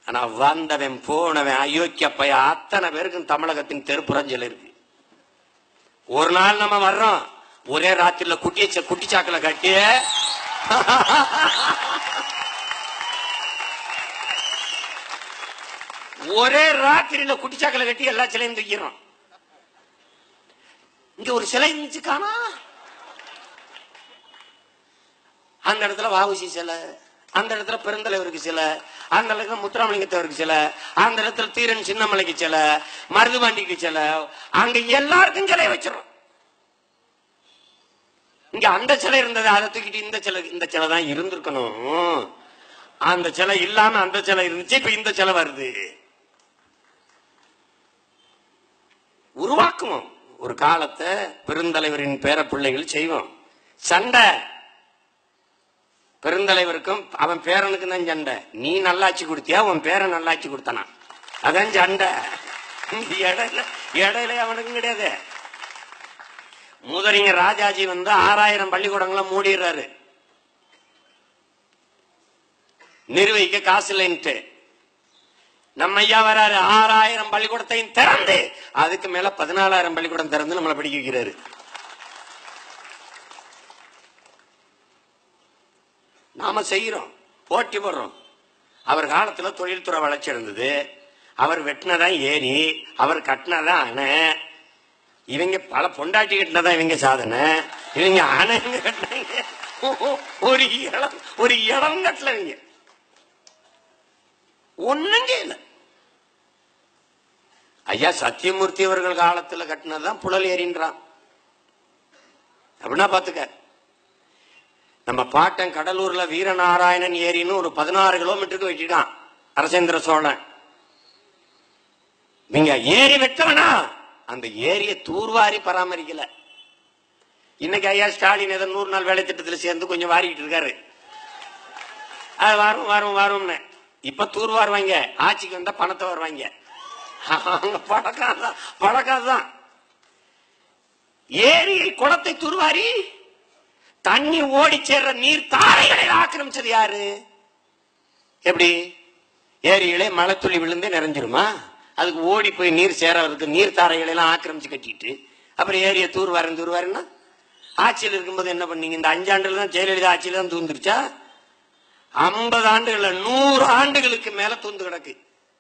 ஆனா வந்தவன் போனவன் அயோக்கிய பைய அத்தனை பேருக்கும் தமிழகத்தின் தெருப்புறஞ்சல் இருக்கு ஒரு நாள் நம்ம வர்றோம் ஒரே ராத்திரில குட்டிய குட்டி சாக்கில கட்டி ஒரே ராத்திரியில குட்டிச்சாக்கல கட்டி எல்லா சிலையும் தூக்கிறோம் இங்க ஒரு சிலை இருந்துச்சு காணா அந்த இடத்துல வாவுசி சிலை அந்த இடத்துல பெருந்தலைவருக்கு சிலை அந்த இடத்துல முத்துராமலிங்கத்தவருக்கு சிலை அந்த இடத்துல தீரன் சின்னமலைக்கு சிலை மருதுபாண்டிக்கு சிலை அங்க எல்லாருக்கும் சிலை வச்சிரும் இங்க அந்த சிலை இருந்தது அதை தூக்கிட்டு இந்த சிலை இந்த சிலை தான் இருந்திருக்கணும் அந்த சிலை இல்லாம அந்த சிலை இருந்துச்சு இப்ப இந்த சிலை வருது உருவாக்குவோம் ஒரு காலத்தை பெருந்தலைவரின் பேர பிள்ளைகள் செய்வோம் சண்டை பெருந்தலைவருக்கும் அவன் பேரனுக்கும் தான் சண்டை நீ நல்லாட்சி கொடுத்தியா உன் பேரன் நல்லாட்சி கொடுத்தானா அதான் சண்டை இடையில இடையில அவனுக்கும் கிடையாது முதறிஞர் ராஜாஜி வந்து ஆறாயிரம் பள்ளிக்கூடங்களை மூடிடுறாரு நிர்வகிக்க காசு இல்லைன்ட்டு நம்ம ஐயா வராரு ஆறாயிரம் பள்ளிக்கூடத்தையும் திறந்து அதுக்கு மேல பதினாலாயிரம் பள்ளிக்கூடம் திறந்து நம்மளை படிக்க வைக்கிறாரு நாம செய்யறோம் போட்டி போடுறோம் அவர் காலத்துல தொழில்துறை வளர்ச்சி இருந்தது அவர் வெட்டினதான் ஏரி அவர் கட்டினதான் அணை இவங்க பல பொண்டாட்டி கட்டினதான் இவங்க சாதனை இவங்க அணைங்க கட்டினாங்க ஒரு இடம் ஒரு இடம் கட்டலவங்க ஒண்ணும் செய்யல ஐயா சத்தியமூர்த்தி அவர்கள் காலத்துல கட்டினதுதான் புழல் ஏரின்றான் அப்படின்னா பாத்துக்க நம்ம பாட்டன் கடலூர்ல வீரநாராயணன் ஏரின்னு ஒரு பதினாறு கிலோமீட்டருக்கு வெட்டிட்டான் அரசேந்திர சோழன் நீங்க ஏரி வெட்டவனா அந்த ஏரியை தூர்வாரி பராமரிக்கல இன்னைக்கு ஐயா ஸ்டாலின் ஏதோ நூறு நாள் வேலை திட்டத்தில் சேர்ந்து கொஞ்சம் வாரிக்கிட்டு இருக்காரு அது வரும் வரும் வரும்னு இப்ப தூர் வருவாங்க ஆட்சிக்கு வந்தா பணத்தை வருவாங்க அவங்க பழக்கம் தான் பழக்கம் தான் ஏரியை குளத்தை தூர்வாரி தண்ணி ஓடி சேர்ற நீர் தாரைகளை ஆக்கிரமிச்சது யாரு எப்படி ஏரியிலே மழை துளி விழுந்து நிறைஞ்சிருமா அதுக்கு ஓடி போய் நீர் சேரறதுக்கு நீர் தாரைகளை எல்லாம் ஆக்கிரமிச்சு கட்டிட்டு அப்புறம் ஏரியை தூர்வாரன் தூர்வாருன்னா ஆட்சியில் இருக்கும்போது என்ன பண்ணீங்க இந்த அஞ்சாண்டுல தான் ஜெயலலிதா ஆட்சியில தான் தூந்துருச்சா ஐம்பது ஆண்டுகள்ல நூறு ஆண்டுகளுக்கு மேல தூந்து கிடக்கு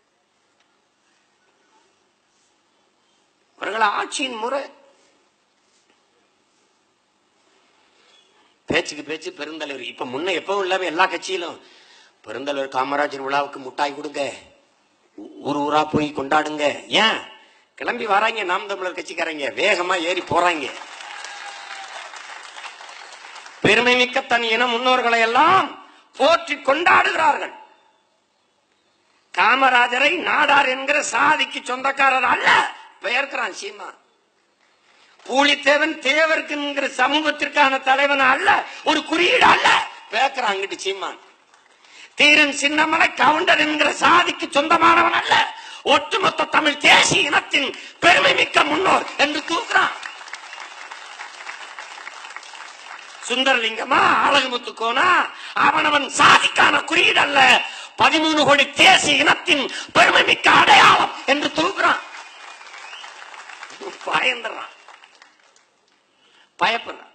அவர்கள் ஆட்சியின் முறை பேச்சுக்கு பேச்சு பெருந்தலைவர் இப்ப முன்ன எப்பவும் இல்லாம எல்லா கட்சியிலும் பெருந்தலைவர் காமராஜர் விழாவுக்கு முட்டாய் கொடுங்க ஊ- ஊர் ஊரா போய் கொண்டாடுங்க ஏன் கிளம்பி வராங்க நாம் தமிழர் கட்சிக்காரங்க வேகமா ஏறி போறாங்க பெருமை மிக்க தன் இன முன்னோர்களை எல்லாம் போற்றி கொண்டாடுகிறார்கள் காமராஜரை நாடார் என்கிற சாதிக்கு சொந்தக்காரர் அல்ல பெயர்க்கிறான் சீமா பூலித்தேவன் தேவர்க்குங்கிற சமூகத்திற்கான தலைவன் அல்ல ஒரு குறியீடு அல்ல பேக்கிறான் அங்கிட்டு சீமான் தீரன் சின்னமலை கவுண்டர் என்கிற சாதிக்கு சொந்தமானவன் அல்ல ஒட்டுமொத்த தமிழ் தேசிய இனத்தின் பெருமை மிக்க முன்னோர் என்று தூக்குறான் சுந்தரலிங்கமா அழகுமுத்து கோனா அவனவன் சாதிக்கான குறியீடு அல்ல பதிமூணு கோடி தேசிய இனத்தின் பெருமை மிக்க அடையாளம் என்று தூக்குறான் பயந்துறான் பயப்படுறான்